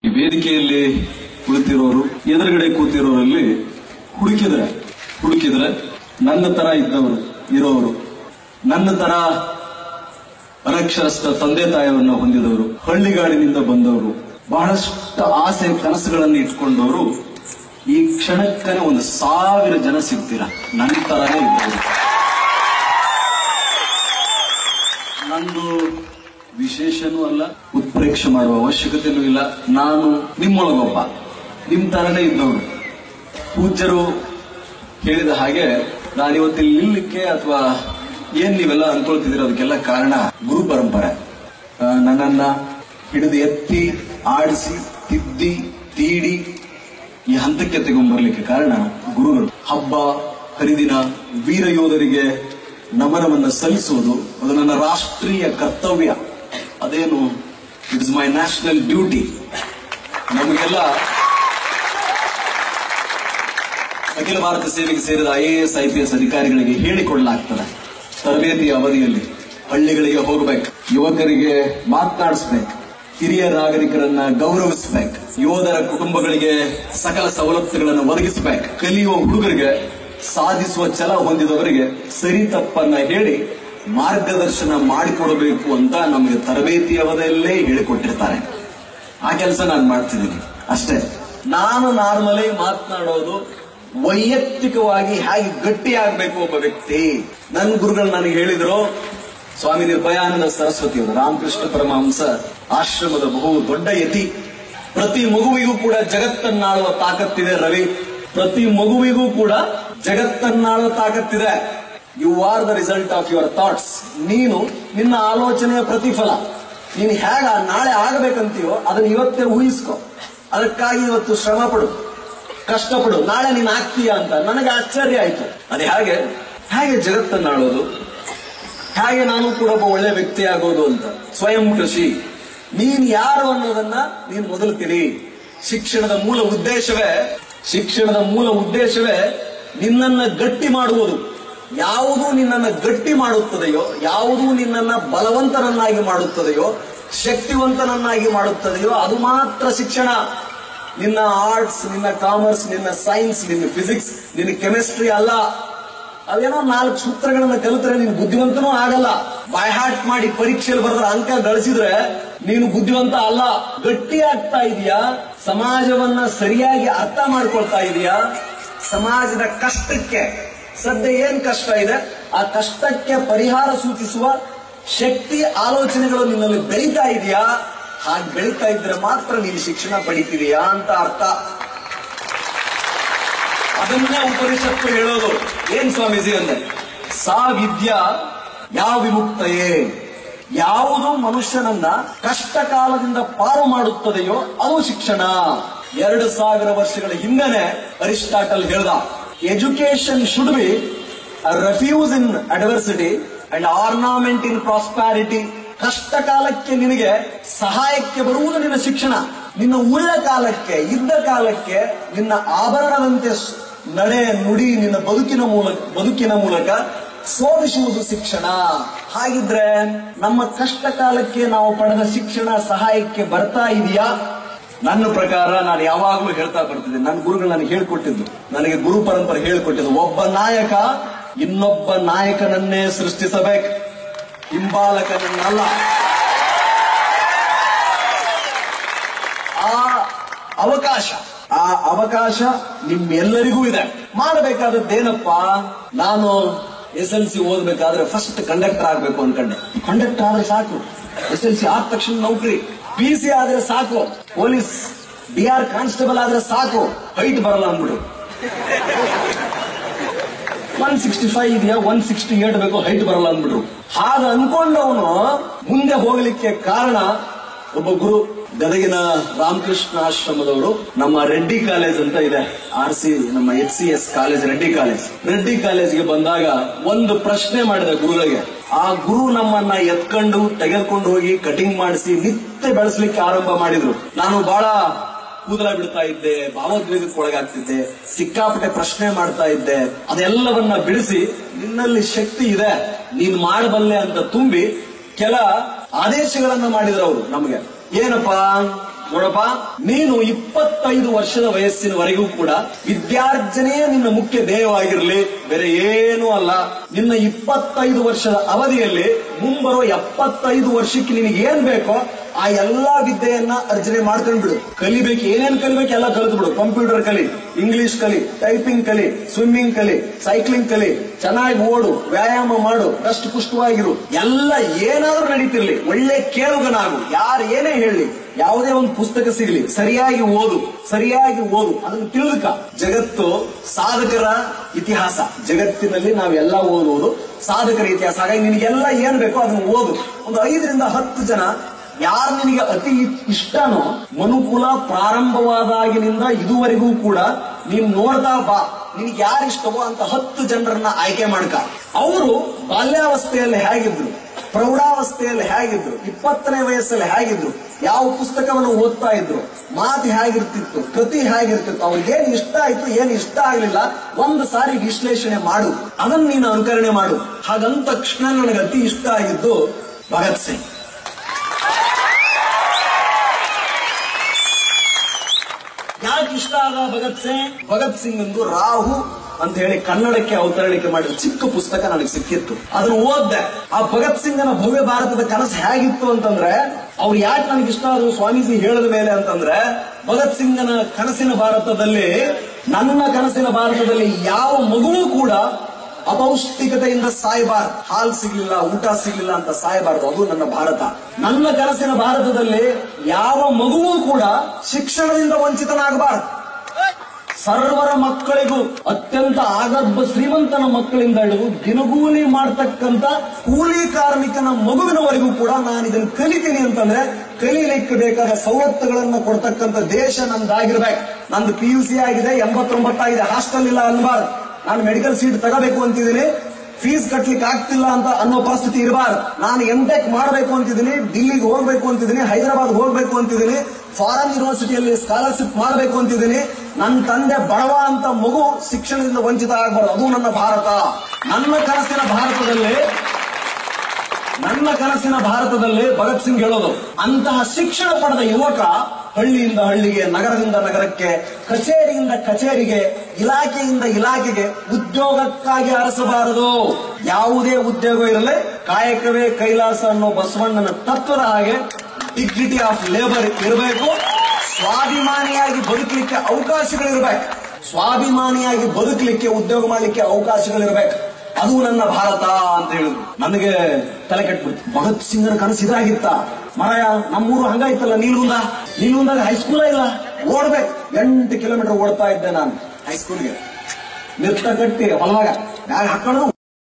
ಈ ವೇದಿಕೆಯಲ್ಲಿ ಕುಳಿತಿರೋರು ಎದುರುಗಡೆ ಕೂತಿರೋರಲ್ಲಿ ಹುಡುಕಿದ್ರೆ ಹುಡುಕಿದ್ರೆ ನನ್ನ ತರ ಇದ್ದವರು ಇರೋರು ನನ್ನ ತರ ಅನಕ್ಷರಸ್ಥ ತಂದೆ ತಾಯಿಯನ್ನ ಹೊಂದಿದವರು ಹಳ್ಳಿಗಾಡಿನಿಂದ ಬಂದವರು ಬಹಳಷ್ಟು ಆಸೆ ಕನಸುಗಳನ್ನು ಇಟ್ಕೊಂಡವರು ಈ ಕ್ಷಣಕ್ಕನೆ ಒಂದು ಸಾವಿರ ಜನ ಸಿಗ್ತೀರ ನನ್ನ ತರನೇ ಇದ್ದವರು ನಂದು ವಿಶೇಷನೂ ಅಲ್ಲ ಉತ್ಪ್ರೇಕ್ಷೆ ಮಾಡುವ ಅವಶ್ಯಕತೆನೂ ಇಲ್ಲ ನಾನು ನಿಮ್ಮೊಳಗೊಬ್ಬ ನಿಮ್ ತರನೇ ಇದ್ದವನು ಪೂಜ್ಯರು ಹೇಳಿದ ಹಾಗೆ ನಾನು ಇವತ್ತಿಲ್ಲಿ ನಿಲ್ಲಕ್ಕೆ ಅಥವಾ ಏನ್ ನೀವೆಲ್ಲ ಅನ್ಕೊಳ್ತಿದ್ದೀರ ಅದಕ್ಕೆಲ್ಲ ಕಾರಣ ಗುರು ಪರಂಪರೆ ಆ, ನನ್ನನ್ನ ಹಿಡಿದು ಎತ್ತಿ ಆಡಿಸಿ ತಿದ್ದಿ ತೀಡಿ ಈ ಹಂತಕ್ಕೆ ತಗೊಂಡ್ಬರ್ಲಿಕ್ಕೆ ಕಾರಣ ಗುರುಗಳು ಹಬ್ಬ ಹರಿದಿನ ವೀರ ಯೋಧರಿಗೆ ನಮನವನ್ನ ಸಲ್ಲಿಸುವುದು ಅದು ನನ್ನ ರಾಷ್ಟ್ರೀಯ ಕರ್ತವ್ಯ ಅದೇನು ಇಟ್ಸ್ ಮೈ ನ್ಯಾಷನಲ್ ಡ್ಯೂಟಿ ನಮಗೆಲ್ಲ ಅಖಿಲ ಭಾರತ ಸೇವೆಗೆ ಸೇರಿದ ಐಎಎಸ್ ಐಪಿಎಸ್ ಅಧಿಕಾರಿಗಳಿಗೆ ಹೇಳಿಕೊಡಲಾಗ್ತದೆ ತರಬೇತಿಯ ಅವಧಿಯಲ್ಲಿ ಹಳ್ಳಿಗಳಿಗೆ ಹೋಗಬೇಕು ಯುವಕರಿಗೆ ಮಾತನಾಡಿಸ್ಬೇಕು ಹಿರಿಯ ನಾಗರಿಕರನ್ನ ಗೌರವಿಸಬೇಕು ಯೋಧರ ಕುಟುಂಬಗಳಿಗೆ ಸಕಲ ಸವಲತ್ತುಗಳನ್ನು ಒದಗಿಸಬೇಕು ಕಲಿಯುವ ಹುಡುಗರಿಗೆ ಸಾಧಿಸುವ ಛಲ ಹೊಂದಿದವರಿಗೆ ಸರಿ ತಪ್ಪನ್ನ ಹೇಳಿ ಮಾರ್ಗದರ್ಶನ ಮಾಡಿಕೊಡಬೇಕು ಅಂತ ನಮಗೆ ತರಬೇತಿ ಅವಧಿಯಲ್ಲೇ ಹೇಳಿಕೊಟ್ಟಿರ್ತಾರೆ ಆ ಕೆಲಸ ನಾನು ಮಾಡ್ತಿದ್ದೀನಿ ಅಷ್ಟೇ ನಾನು ನಾರ್ಮಲಿ ಮಾತನಾಡೋದು ವೈಯಕ್ತಿಕವಾಗಿ ಹೇಗೆ ಗಟ್ಟಿಯಾಗಬೇಕು ಒಬ್ಬ ವ್ಯಕ್ತಿ ನನ್ನ ಗುರುಗಳು ನನಗೆ ಹೇಳಿದ್ರು ಸ್ವಾಮಿ ನಿರ್ಭಯಾನಂದ ಸರಸ್ವತಿ ಅವರು ರಾಮಕೃಷ್ಣ ಪರಮಹಂಸ ಆಶ್ರಮದ ಬಹು ದೊಡ್ಡ ಯತಿ ಪ್ರತಿ ಮಗುವಿಗೂ ಕೂಡ ಜಗತ್ತನ್ನಾಳುವ ತಾಕತ್ತಿದೆ ರವಿ ಪ್ರತಿ ಮಗುವಿಗೂ ಕೂಡ ಜಗತ್ತನ್ನಾಳುವ ತಾಕತ್ತಿದೆ you are the result of your thoughts ನೀನು ನಿನ್ನ ಆಲೋಚನೆಯ ಪ್ರತಿಫಲ ನೀನು ಹೇಗ ನಾಳೆ ಆಗಬೇಕಂತೀಯೋ ಅದನ್ನ ಇವತ್ತೇ ಊಹಿಸ್ಕೊ ಅದಕ್ಕಾಗಿ ಇವತ್ತು ಶ್ರಮ ಪಡು ಕಷ್ಟಪಡು ನಾಳೆ ನೀನು ಆಗ್ತೀಯ ಅಂತ ನನಗೆ ಆಶ್ಚರ್ಯ ಆಯ್ತು ಅದು ಹೇಗೆ ಹೇಗೆ ಜಗತ್ತನ್ನಾಳೋದು ಹೇಗೆ ನಾನು ಕೂಡ ಒಬ್ಬ ಒಳ್ಳೆ ವ್ಯಕ್ತಿ ಆಗೋದು ಅಂತ ಸ್ವಯಂ ಕೃಷಿ ನೀನ್ ಯಾರು ಅನ್ನೋದನ್ನ ನೀನ್ ಮೊದಲು ತಿಳಿ ಶಿಕ್ಷಣದ ಮೂಲ ಉದ್ದೇಶವೇ ಶಿಕ್ಷಣದ ಮೂಲ ಉದ್ದೇಶವೇ ನಿನ್ನನ್ನ ಗಟ್ಟಿ ಮಾಡುವುದು ಯಾವುದು ನಿನ್ನನ್ನ ಗಟ್ಟಿ ಮಾಡುತ್ತದೆಯೋ ಯಾವುದು ನಿನ್ನನ್ನ ಬಲವಂತನನ್ನಾಗಿ ಮಾಡುತ್ತದೆಯೋ ಶಕ್ತಿವಂತನನ್ನಾಗಿ ಮಾಡುತ್ತದೆಯೋ ಅದು ಮಾತ್ರ ಶಿಕ್ಷಣ ನಿನ್ನ ಆರ್ಟ್ಸ್ ನಿನ್ನ ಕಾಮರ್ಸ್ ನಿನ್ನ ಸೈನ್ಸ್ ನಿನ್ನ ಫಿಸಿಕ್ಸ್ ನಿನ್ನ ಕೆಮಿಸ್ಟ್ರಿ ಅಲ್ಲ ಅದೇನೋ ನಾಲ್ಕು ಸೂತ್ರಗಳನ್ನ ಕಲಿತ್ರೆ ನೀನು ಬುದ್ಧಿವಂತನೂ ಆಗಲ್ಲ ಬೈ ಹಾರ್ಟ್ ಮಾಡಿ ಪರೀಕ್ಷೆಯಲ್ಲಿ ಬರೆದ್ರೆ ಅಂಕ ಗಳಿಸಿದ್ರೆ ನೀನು ಬುದ್ಧಿವಂತ ಅಲ್ಲ ಗಟ್ಟಿ ಆಗ್ತಾ ಇದೀಯಾ ಸಮಾಜವನ್ನ ಸರಿಯಾಗಿ ಅರ್ಥ ಮಾಡ್ಕೊಳ್ತಾ ಇದೀಯಾ ಸಮಾಜದ ಕಷ್ಟಕ್ಕೆ ಸದ್ಯ ಏನ್ ಕಷ್ಟ ಇದೆ ಆ ಕಷ್ಟಕ್ಕೆ ಪರಿಹಾರ ಸೂಚಿಸುವ ಶಕ್ತಿ ಆಲೋಚನೆಗಳು ನಿನ್ನಲ್ಲಿ ಬೆಳೀತಾ ಇದೆಯಾ ಹಾಗೆ ಬೆಳೀತಾ ಇದ್ರೆ ಮಾತ್ರ ನೀನು ಶಿಕ್ಷಣ ಪಡಿತಿದೀಯಾ ಅಂತ ಅರ್ಥ ಅದನ್ನೇ ಉಪನಿಷತ್ತು ಹೇಳೋದು ಏನ್ ಸ್ವಾಮೀಜಿ ಅಂದ್ರೆ ಸಾ ವಿದ್ಯಾ ಯಾವ ವಿಮುಕ್ತಯೇ ಯಾವುದು ಮನುಷ್ಯನನ್ನ ಕಷ್ಟ ಕಾಲದಿಂದ ಪಾರು ಮಾಡುತ್ತದೆಯೋ ಅದು ಶಿಕ್ಷಣ ಎರಡು ಸಾವಿರ ವರ್ಷಗಳ ಹಿಂದೆನೆ ಅರಿಸ್ಟಾಟಲ್ ಹೇಳ್ದ education should be refuse in adversity and ornament in prosperity ಕಷ್ಟ ಕಾಲಕ್ಕೆ ನಿನಗೆ ಸಹಾಯಕ್ಕೆ ಬರುವುದು ನಿನ್ನ ಶಿಕ್ಷಣ ನಿನ್ನ ಉಳ್ಳ ಕಾಲಕ್ಕೆ ಇದ್ದ ಕಾಲಕ್ಕೆ ನಿನ್ನ ಆಭರಣದಂತೆ ಸ್- ನಡೆ ನುಡಿ ನಿನ್ನ ಬದುಕಿನ ಮೂಲಕ ಬದುಕಿನ ಮೂಲಕ ಶೋಧಿಸುವುದು ಶಿಕ್ಷಣ ಹಾಗಿದ್ರೆ ನಮ್ಮ ಕಷ್ಟ ಕಾಲಕ್ಕೆ ನಾವು ಪಡೆದ ಶಿಕ್ಷಣ ಸಹಾಯಕ್ಕೆ ಬರ್ತಾ ಇದೆಯಾ ನನ್ನ ಪ್ರಕಾರ ನಾನು ಯಾವಾಗಲೂ ಹೇಳ್ತಾ ಬರ್ತಿದ್ದೆ ನನ್ನ ಗುರುಗಳು ನನಗೆ ಹೇಳ್ಕೊಟ್ಟಿದ್ದು ನನಗೆ ಗುರು ಪರಂಪರೆ ಹೇಳ್ಕೊಟ್ಟಿದ್ದು ಒಬ್ಬ ನಾಯಕ ಇನ್ನೊಬ್ಬ ನಾಯಕನನ್ನೇ ಸೃಷ್ಟಿಸಬೇಕು ಹಿಂಬಾಲಕನನ್ನಲ್ಲ ಆ ಅವಕಾಶ ಆ ಅವಕಾಶ ನಿಮ್ಮೆಲ್ಲರಿಗೂ ಇದೆ ಮಾಡಬೇಕಾದದ್ದೇನಪ್ಪ ನಾನು ಎಸ್ ಎಲ್ ಸಿ ಓದ್ಬೇಕಾದ್ರೆ ಫಸ್ಟ್ ಕಂಡಕ್ಟರ್ ಆಗ್ಬೇಕು ಅನ್ಕೊಂಡೆ ಕಂಡಕ್ಟರ್ ಆದ್ರೆ ಸಾಕು ಎಸ್ ಎಲ್ ಸಿ ಆದ ತಕ್ಷಣ ನೌಕರಿ ಪಿ ಸಿ ಆದ್ರೆ ಸಾಕು ಪೊಲೀಸ್ ಡಿ ಆರ್ ಕಾನ್ಸ್ಟೇಬಲ್ ಆದ್ರೆ ಸಾಕು ಹೈಟ್ ಬರಲ್ಲ ಅಂದ್ಬಿಡು ಒನ್ ಸಿಕ್ಸ್ಟಿ ಫೈವ್ ಇದೆಯಾ ಒನ್ ಸಿಕ್ಸ್ಟಿ ಏಟ್ ಬೇಕು ಹೈಟ್ ಬರಲ್ಲ ಅಂದ್ಬಿಟ್ರು ಹಾಗ ಅನ್ಕೊಂಡವನು ಮುಂದೆ ಹೋಗ್ಲಿಕ್ಕೆ ಕಾರಣ ಒಬ್ಬ ಗುರು ಗದಗಿನ ರಾಮಕೃಷ್ಣ ಆಶ್ರಮದವರು ನಮ್ಮ ರೆಡ್ಡಿ ಕಾಲೇಜ್ ಅಂತ ಇದೆ ಆರ್ ಸಿ ನಮ್ಮ H C S college Reddy college Reddy ಕಾಲೇಜ್ಗೆ ಬಂದಾಗ ಒಂದು ಪ್ರಶ್ನೆ ಮಾಡಿದ ಗುರುಗಳಿಗೆ ಆ ಗುರು ನಮ್ಮನ್ನ ಎತ್ಕೊಂಡು ತೆಗೆದುಕೊಂಡು ಹೋಗಿ ಕಟಿಂಗ್ ಮಾಡಿಸಿ ನಿತ್ಯ ಬೆಳೆಸಲಿಕ್ಕೆ ಆರಂಭ ಮಾಡಿದ್ರು ನಾನು ಬಹಳ ಕೂದಲ ಬಿಡ್ತಾ ಇದ್ದೆ ಭಾವೋದ್ವೇಗಕ್ಕೆ ಒಳಗಾಗ್ತಿದ್ದೆ ಸಿಕ್ಕಾಪಟ್ಟೆ ಪ್ರಶ್ನೆ ಮಾಡ್ತಾ ಇದ್ದೆ ಅದೆಲ್ಲವನ್ನ ಬಿಡಿಸಿ ನಿನ್ನಲ್ಲಿ ಶಕ್ತಿ ಇದೆ ನೀನ್ ಮಾಡಬಲ್ಲೆ ಅಂತ ತುಂಬಿ ಕೆಲ ಆದೇಶಗಳನ್ನ ಮಾಡಿದ್ರು ಅವರು ನಮಗೆ ಏನಪ್ಪಾ ನೋಡಪ್ಪ ನೀನು ಇಪ್ಪತ್ತೈದು ವರ್ಷದ ವಯಸ್ಸಿನವರೆಗೂ ಕೂಡ ವಿದ್ಯಾರ್ಜನೆಯೇ ನಿನ್ನ ಮುಖ್ಯ ಧ್ಯೇಯವಾಗಿರಲಿ ಬೇರೆ ಏನೂ ಅಲ್ಲ ನಿನ್ನ ಇಪ್ಪತ್ತೈದು ವರ್ಷದ ಅವಧಿಯಲ್ಲಿ ಮುಂಬರುವ ಎಪ್ಪತ್ತೈದು ವರ್ಷಕ್ಕೆ ನಿನಗೆ ಏನ್ ಬೇಕೋ ಆ ಎಲ್ಲಾ ವಿದ್ಯೆಯನ್ನ ಅರ್ಜನೆ ಮಾಡ್ಕೊಂಡ್ಬಿಡು ಕಲಿಬೇಕು ಏನೇನ್ ಕಲಿಬೇಕು ಎಲ್ಲ ಕಲಿತು ಬಿಡು ಕಂಪ್ಯೂಟರ್ ಕಲಿ ಇಂಗ್ಲಿಷ್ ಕಲಿ ಟೈಪಿಂಗ್ ಕಲಿ ಸ್ವಿಮ್ಮಿಂಗ್ ಕಲಿ ಸೈಕ್ಲಿಂಗ್ ಕಲಿ ಚೆನ್ನಾಗಿ ಓಡು ವ್ಯಾಯಾಮ ಮಾಡು ದಷ್ಟು ಪುಷ್ಟವಾಗಿರು ಎಲ್ಲ ಏನಾದ್ರೂ ನಡೀತಿರ್ಲಿ ಒಳ್ಳೆ ಕೇಳುಗನಾಗು ಯಾರು ಏನೇ ಹೇಳಿ ಯಾವುದೇ ಒಂದು ಪುಸ್ತಕ ಸಿಗಲಿ ಸರಿಯಾಗಿ ಓದು ಸರಿಯಾಗಿ ಓದು ಅದನ್ನು ತಿಳಿದುಕ ಜಗತ್ತು ಸಾಧಕರ ಇತಿಹಾಸ ಜಗತ್ತಿನಲ್ಲಿ ನಾವೆಲ್ಲ ಓದುವುದು ಸಾಧಕರ ಇತಿಹಾಸ ಹಾಗಾಗಿ ನಿನಗೆಲ್ಲ ಏನ್ ಬೇಕೋ ಅದನ್ನು ಓದು ಒಂದು ಐದರಿಂದ ಹತ್ತು ಜನ ಯಾರು ನಿನಗೆ ಅತಿ ಇಷ್ಟನೋ ಮನುಕುಲ ಪ್ರಾರಂಭವಾದಾಗಿನಿಂದ ಇದುವರೆಗೂ ಕೂಡ ನೀನ್ ನೋಡ್ತಾ ಬಾ ನಿನಗೆ ಯಾರು ಇಷ್ಟವೋ ಅಂತ ಹತ್ತು ಜನರನ್ನ ಆಯ್ಕೆ ಮಾಡ್ಕ ಅವರು ಬಾಲ್ಯಾವಸ್ಥೆಯಲ್ಲಿ ಹೇಗಿದ್ರು ಪ್ರೌಢಾವಸ್ಥೆಯಲ್ಲಿ ಹೇಗಿದ್ರು ಇಪ್ಪತ್ತನೇ ವಯಸ್ಸಲ್ಲಿ ಹೇಗಿದ್ರು ಯಾವ ಪುಸ್ತಕವನ್ನು ಓದ್ತಾ ಇದ್ರು ಮಾತು ಹೇಗಿರ್ತಿತ್ತು ಕೃತಿ ಹೇಗಿರ್ತಿತ್ತು ಅವ್ರಿಗೆ ಏನ್ ಇಷ್ಟ ಆಯ್ತು ಏನ್ ಇಷ್ಟ ಆಗ್ಲಿಲ್ಲ ಒಂದು ಸಾರಿ ವಿಶ್ಲೇಷಣೆ ಮಾಡು ಅದನ್ನ ನೀನು ಅನುಕರಣೆ ಮಾಡು ಹಾಗಂತ ತಕ್ಷಣ ನನಗೆ ಅತಿ ಇಷ್ಟ ಆಗಿದ್ದು ಭಗತ್ ಸಿಂಗ್ ಯಾಕೆ ಇಷ್ಟ ಆದ ಭಗತ್ ಸಿಂಗ್ ಭಗತ್ ಸಿಂಗ್ ಎಂದು ರಾಹು ಅಂತ ಹೇಳಿ ಕನ್ನಡಕ್ಕೆ ಅವತರಣಿಕೆ ಮಾಡಿದ ಚಿಕ್ಕ ಪುಸ್ತಕ ನನಗೆ ಸಿಕ್ಕಿತ್ತು ಅದನ್ನು ಓದ್ದೆ ಆ ಭಗತ್ ಸಿಂಗನ ಭವ್ಯ ಭಾರತದ ಕನಸು ಹೇಗಿತ್ತು ಅಂತಂದ್ರೆ ಅವ್ರು ಯಾಕೆ ನನಗೆ ಇಷ್ಟ ಆದ್ರು ಸ್ವಾಮೀಜಿ ಹೇಳಿದ ಮೇಲೆ ಅಂತಂದ್ರೆ ಭಗತ್ ಸಿಂಗನ ಕನಸಿನ ಭಾರತದಲ್ಲಿ ನನ್ನ ಕನಸಿನ ಭಾರತದಲ್ಲಿ ಯಾವ ಮಗುವೂ ಕೂಡ ಅಪೌಷ್ಟಿಕತೆಯಿಂದ ಸಾಯಬಾರ್ದು ಹಾಲು ಸಿಗ್ಲಿಲ್ಲ ಊಟ ಸಿಗ್ಲಿಲ್ಲ ಅಂತ ಸಾಯಬಾರದು ಅದು ನನ್ನ ಭಾರತ ನನ್ನ ಕನಸಿನ ಭಾರತದಲ್ಲಿ ಯಾವ ಮಗುವೂ ಕೂಡ ಶಿಕ್ಷಣದಿಂದ ವಂಚಿತನಾಗಬಾರದು ಸರ್ವರ ಮಕ್ಕಳಿಗೂ ಅತ್ಯಂತ ಆಗರ್ಭ ಶ್ರೀಮಂತನ ಮಕ್ಕಳಿಂದ ಹಿಡಿದು ದಿನಗೂಲಿ ಮಾಡ್ತಕ್ಕಂತ ಕೂಲಿ ಕಾರ್ಮಿಕನ ಮಗುವಿನವರೆಗೂ ಕೂಡ ನಾನು ಇದನ್ನು ಕಲಿತೀನಿ ಅಂತಂದ್ರೆ ಕಲೀಲಿಕ್ಕೆ ಬೇಕಾದ ಸವಲತ್ತುಗಳನ್ನು ಕೊಡ್ತಕ್ಕಂತ ದೇಶ ನಂದಾಗಿರ್ಬೇಕು ನಂದು ಪಿ ಯು ಸಿ ಆಗಿದೆ ಎಂಬತ್ತೊಂಬತ್ತಾಗಿದೆ ಹಾಸ್ಟೆಲ್ ಇಲ್ಲ ಅನ್ಬಾರ್ದು ನಾನು ಮೆಡಿಕಲ್ ಸೀಟ್ ತಗೋಬೇಕು ಅಂತಿದ್ದೀನಿ ಫೀಸ್ ಕಟ್ಲಿಕ್ಕೆ ಆಗ್ತಿಲ್ಲ ಅಂತ ಅನ್ನೋ ಪರಿಸ್ಥಿತಿ ಇರಬಾರ್ದು ನಾನು ಎಂ ಟೆಕ್ ಮಾಡಬೇಕು ಅಂತಿದ್ದೀನಿ ದಿಲ್ಲಿಗೆ ಹೋಗ್ಬೇಕು ಅಂತಿದ್ದೀನಿ ಹೈದರಾಬಾದ್ ಹೋಗ್ಬೇಕು ಅಂತಿದ್ದೀನಿ ಫಾರಿನ್ ಯೂನಿವರ್ಸಿಟಿಯಲ್ಲಿ ಸ್ಕಾಲರ್ಶಿಪ್ ಮಾಡಬೇಕು ಅಂತಿದ್ದೀನಿ ನನ್ನ ತಂದೆ ಬಡವ ಅಂತ ಮಗು ಶಿಕ್ಷಣದಿಂದ ವಂಚಿತ ಆಗಬಾರ್ದು ಅದು ನನ್ನ ಭಾರತ ನನ್ನ ಕನಸಿನ ಭಾರತದಲ್ಲಿ ನನ್ನ ಕನಸಿನ ಭಾರತದಲ್ಲಿ ಭಗತ್ ಸಿಂಗ್ ಹೇಳೋದು ಅಂತಹ ಶಿಕ್ಷಣ ಪಡೆದ ಯುವಕ ಹಳ್ಳಿಯಿಂದ ಹಳ್ಳಿಗೆ ನಗರದಿಂದ ನಗರಕ್ಕೆ ಕಚೇರಿಯಿಂದ ಕಚೇರಿಗೆ ಇಲಾಖೆಯಿಂದ ಇಲಾಖೆಗೆ ಉದ್ಯೋಗಕ್ಕಾಗಿ ಅರಸಬಾರದು ಯಾವುದೇ ಉದ್ಯೋಗ ಇರಲಿ ಕಾಯಕವೇ ಕೈಲಾಸ ಅನ್ನೋ ಬಸವಣ್ಣನ ತತ್ವದ ಹಾಗೆ ಡಿಗ್ನಿಟಿ ಆಫ್ ಲೇಬರ್ ಇರಬೇಕು ಸ್ವಾಭಿಮಾನಿಯಾಗಿ ಬದುಕಲಿಕ್ಕೆ ಅವಕಾಶಗಳಿರ್ಬೇಕು ಸ್ವಾಭಿಮಾನಿಯಾಗಿ ಬದುಕಲಿಕ್ಕೆ ಉದ್ಯೋಗ ಮಾಡಲಿಕ್ಕೆ ಅವಕಾಶಗಳಿರ್ಬೇಕು ಅದು ನನ್ನ ಭಾರತ ಅಂತ ಹೇಳಿದ್ರು ನನಗೆ ತಲೆ ಕೆಟ್ಬಿಡ್ತು ಭಗತ್ ಸಿಂಗನ ಕನಸು ಇದಾಗಿತ್ತ ಮರಾಯ ನಮ್ಮೂರು ಹಂಗಾಯ್ತಲ್ಲ ನೀಲಗುಂದ ನೀಲಗುಂದಾಗ ಹೈಸ್ಕೂಲ ಇಲ್ಲ ಓಡ್ಬೇಕು ಎಂಟು ಕಿಲೋಮೀಟರ್ ಓಡ್ತಾ ಇದ್ದೆ ನಾನು ಹೈಸ್ಕೂಲ್ಗೆ ನಿರ್ತ ಕಟ್ಟಿ ಹೊಲದಾಗ ಬ್ಯಾಗ್ ಹಾಕೊಂಡು